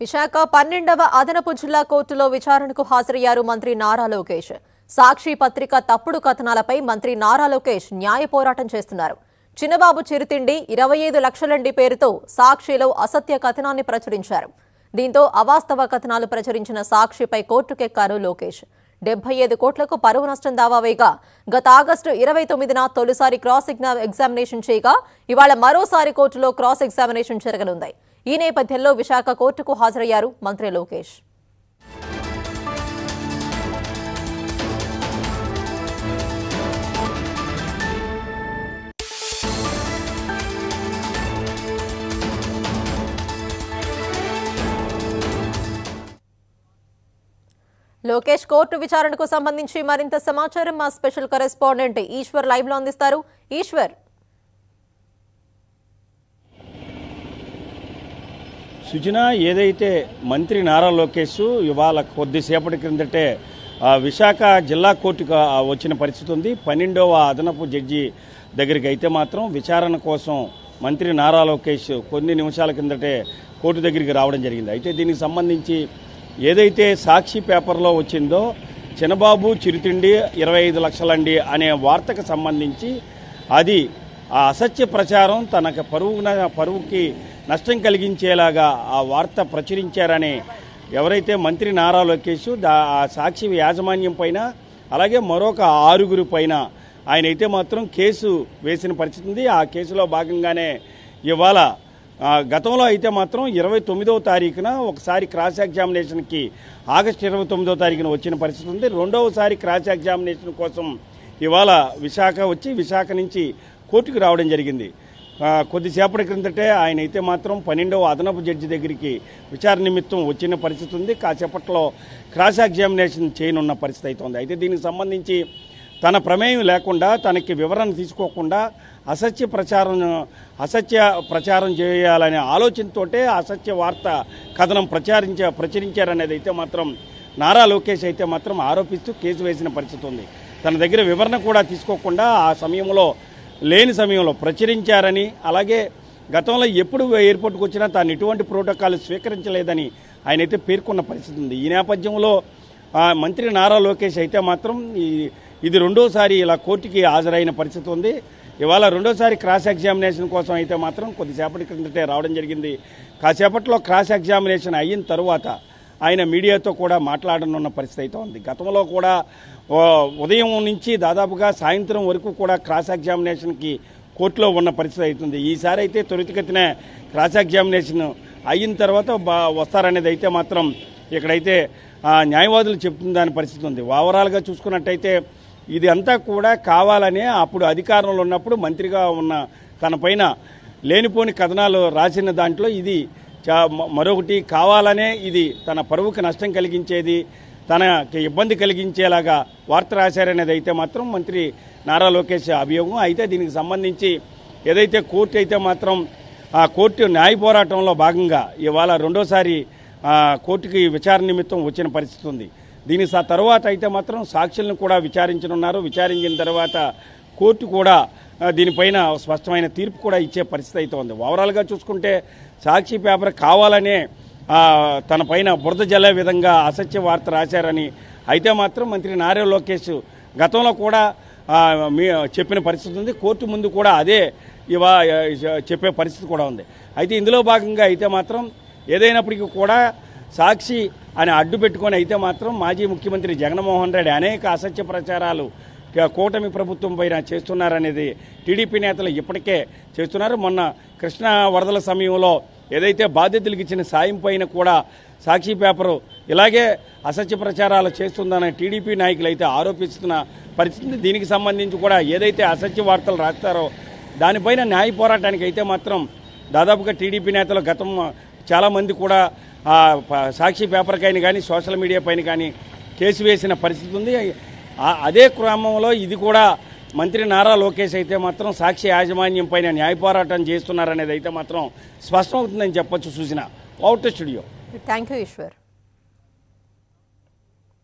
విశాఖ పన్నెండవ అదనపు జిల్లా కోర్టులో విచారణకు హాజరయ్యారు మంత్రి నారా లోకేష్ సాక్షి పత్రిక తప్పుడు కథనాలపై మంత్రి నారా లోకేష్ న్యాయ పోరాటం చేస్తున్నారు చిన్నబాబు చిరుతిండి ఇరవై ఐదు లక్షలండి పేరుతో సాక్షిలో అసత్య కథనాన్ని ప్రచురించారు దీంతో అవాస్తవ కథనాలు ప్రచురించిన సాక్షిపై కోర్టుకెక్కారు లోకేష్ డెబ్బై ఐదు కోట్లకు పరువు నష్టం దావా వేయగా గత ఆగస్టు ఇరవై తొమ్మిదిన తొలిసారి క్రాస్ ఎగ్జా- ఎగ్జామినేషన్ చేయగా ఇవాళ మరోసారి కోర్టులో క్రాస్ ఎగ్జామినేషన్ జరగనుంది ఈ నేపథ్యంలో విశాఖ కోర్టుకు హాజరయ్యారు మంత్రి లోకేష్ లోకేష్ కోర్టు విచారణకు సంబంధించి మరింత సమాచారం మా స్పెషల్ కరెస్పాండెంట్ ఈశ్వర్ లైవ్ లో అందిస్తారు ఈశ్వర్ సుజన ఏదైతే మంత్రి నారా లోకేష్ ఇవాళ కొద్దిసేపటి క్రిందటే ఆ, విశాఖ జిల్లా కోర్టుకు ఆ, వచ్చిన పరిస్థితి ఉంది పన్నెండవ అదనపు జడ్జి దగ్గరికి అయితే మాత్రం విచారణ కోసం మంత్రి నారా లోకేష్ కొన్ని నిమిషాల కిందటే కోర్టు దగ్గరికి రావడం జరిగింది అయితే దీనికి సంబంధించి ఏదైతే సాక్షి పేపర్లో వచ్చిందో చిన్నబాబు చిరుతిండి ఇరవై ఐదు లక్షలండి అనే వార్తకు సంబంధించి అది ఆ అసత్య ప్రచారం తనకు పరువు పరువుకి నష్టం కలిగించేలాగా ఆ వార్త ప్రచురించారని ఎవరైతే మంత్రి నారా లోకేష్ దా ఆ సాక్షి యాజమాన్యం పైన అలాగే మరొక ఆరుగురు పైన ఆయన అయితే మాత్రం కేసు వేసిన పరిస్థితి ఉంది ఆ కేసులో భాగంగానే ఇవాళ ఆ, గతంలో అయితే మాత్రం ఇరవై తొమ్మిదవ తారీఖున ఒకసారి క్రాస్ ఎగ్జామినేషన్కి ఆగస్టు ఇరవై తొమ్మిదవ తారీఖున వచ్చిన పరిస్థితి ఉంది రెండవసారి క్రాస్ ఎగ్జామినేషన్ కోసం ఇవాళ విశాఖ వచ్చి విశాఖ నుంచి కోర్టుకు రావడం జరిగింది ఆ, కొద్దిసేపటి క్రిందటే ఆయన అయితే మాత్రం పన్నెండవ అదనపు జడ్జి దగ్గరికి విచారణ నిమిత్తం వచ్చిన పరిస్థితి ఉంది కాసేపట్లో క్రాస్ ఎగ్జామినేషన్ చేయనున్న పరిస్థితి అయితే ఉంది అయితే దీనికి సంబంధించి తన ప్రమేయం లేకుండా తనకి వివరణ తీసుకోకుండా అసత్య ప్రచారం అసత్య ప్రచారం చేయాలనే ఆలోచనతోటే అసత్య వార్త కథనం ప్రచారించ ప్రచురించారనేది అయితే మాత్రం నారా లోకేష్ అయితే మాత్రం ఆరోపిస్తూ కేసు వేసిన పరిస్థితి ఉంది తన దగ్గర వివరణ కూడా తీసుకోకుండా ఆ సమయంలో లేని సమయంలో ప్రచురించారని అలాగే గతంలో ఎప్పుడు ఎయిర్పోర్ట్కి వచ్చినా తాను ఎటువంటి ప్రోటోకాల్ స్వీకరించలేదని ఆయన అయితే పేర్కొన్న పరిస్థితి ఉంది ఈ నేపథ్యంలో ఆ, మంత్రి నారా లోకేష్ అయితే మాత్రం ఈ ఇది రెండోసారి ఇలా కోర్టుకి హాజరైన పరిస్థితి ఉంది ఇవాళ రెండోసారి క్రాస్ ఎగ్జామినేషన్ కోసం అయితే మాత్రం కొద్దిసేపటి క్రిందటే రావడం జరిగింది కాసేపట్లో క్రాస్ ఎగ్జామినేషన్ అయిన తరువాత ఆయన మీడియాతో కూడా మాట్లాడనున్న పరిస్థితి అయితే ఉంది గతంలో కూడా ఓ, ఉదయం నుంచి దాదాపుగా సాయంత్రం వరకు కూడా క్రాస్ ఎగ్జామినేషన్కి కోర్టులో ఉన్న పరిస్థితి అవుతుంది ఈసారి అయితే త్వరితగతిన క్రాస్ ఎగ్జామినేషన్ అయిన తర్వాత బా వస్తారనేది అయితే మాత్రం ఇక్కడైతే ఆ, న్యాయవాదులు చెప్తున్న దాని పరిస్థితి ఉంది ఓవరాల్గా చూసుకున్నట్టయితే ఇది అంతా కూడా కావాలనే అప్పుడు అధికారంలో ఉన్నప్పుడు మంత్రిగా ఉన్న తన పైన లేనిపోని కథనాలు రాసిన దాంట్లో ఇది చా- మ- మరొకటి కావాలనే ఇది తన పరువుకి నష్టం కలిగించేది తనకి ఇబ్బంది కలిగించేలాగా వార్త రాశారనేది అయితే మాత్రం మంత్రి నారా లోకేష్ అభియోగం అయితే దీనికి సంబంధించి ఏదైతే కోర్టు అయితే మాత్రం ఆ కోర్టు న్యాయ పోరాటంలో భాగంగా ఇవాళ రెండోసారి ఆ, కోర్టుకి విచారణ నిమిత్తం వచ్చిన పరిస్థితి ఉంది దీని స- తర్వాత అయితే మాత్రం సాక్షులను కూడా విచారించనున్నారు విచారించిన తర్వాత కోర్టు కూడా ఆ, దీనిపైన స్పష్టమైన తీర్పు కూడా ఇచ్చే పరిస్థితి అయితే ఉంది ఓవరాల్గా చూసుకుంటే సాక్షి పేపర్ కావాలనే ఆ, తన పైన బురద జల్లే విధంగా అసత్య వార్త రాశారని అయితే మాత్రం మంత్రి నారా లోకేష్ గతంలో కూడా ఆ, మీ చెప్పిన పరిస్థితి ఉంది కోర్టు ముందు కూడా అదే ఇవా చెప్పే పరిస్థితి కూడా ఉంది అయితే ఇందులో భాగంగా అయితే మాత్రం ఏదైనప్పటికీ కూడా సాక్షి అని అడ్డు పెట్టుకొని అయితే మాత్రం మాజీ ముఖ్యమంత్రి జగన్మోహన్ రెడ్డి అనేక అసత్య ప్రచారాలు క- కూటమి ప్రభుత్వం పైన చేస్తున్నారనేది టీడీపీ నేతలు ఇప్పటికే చేస్తున్నారు మొన్న కృష్ణా వరదల సమయంలో ఏదైతే బాధితులకు ఇచ్చిన సాయం పైన కూడా సాక్షి పేపరు ఇలాగే అసత్య ప్రచారాలు చేస్తుందని టీడీపీ నాయకులు అయితే ఆరోపిస్తున్న పరిస్థితి దీనికి సంబంధించి కూడా ఏదైతే అసత్య వార్తలు రాస్తారో దానిపైన న్యాయ పోరాటానికి అయితే మాత్రం దాదాపుగా టీడీపీ నేతలు గతం చాలామంది కూడా ఆ, ప- సాక్షి పేపర్ పైన కానీ సోషల్ మీడియా పైన కానీ కేసు వేసిన పరిస్థితి ఉంది ఆ- అదే క్రమంలో ఇది కూడా మంత్రి నారా లోకేష్ అయితే మాత్రం సాక్షి యాజమాన్యం పైన న్యాయ పోరాటం చేస్తున్నారనేది అయితే మాత్రం స్పష్టమవుతుందని చెప్పొచ్చు సూచన out studio thank you Eshwar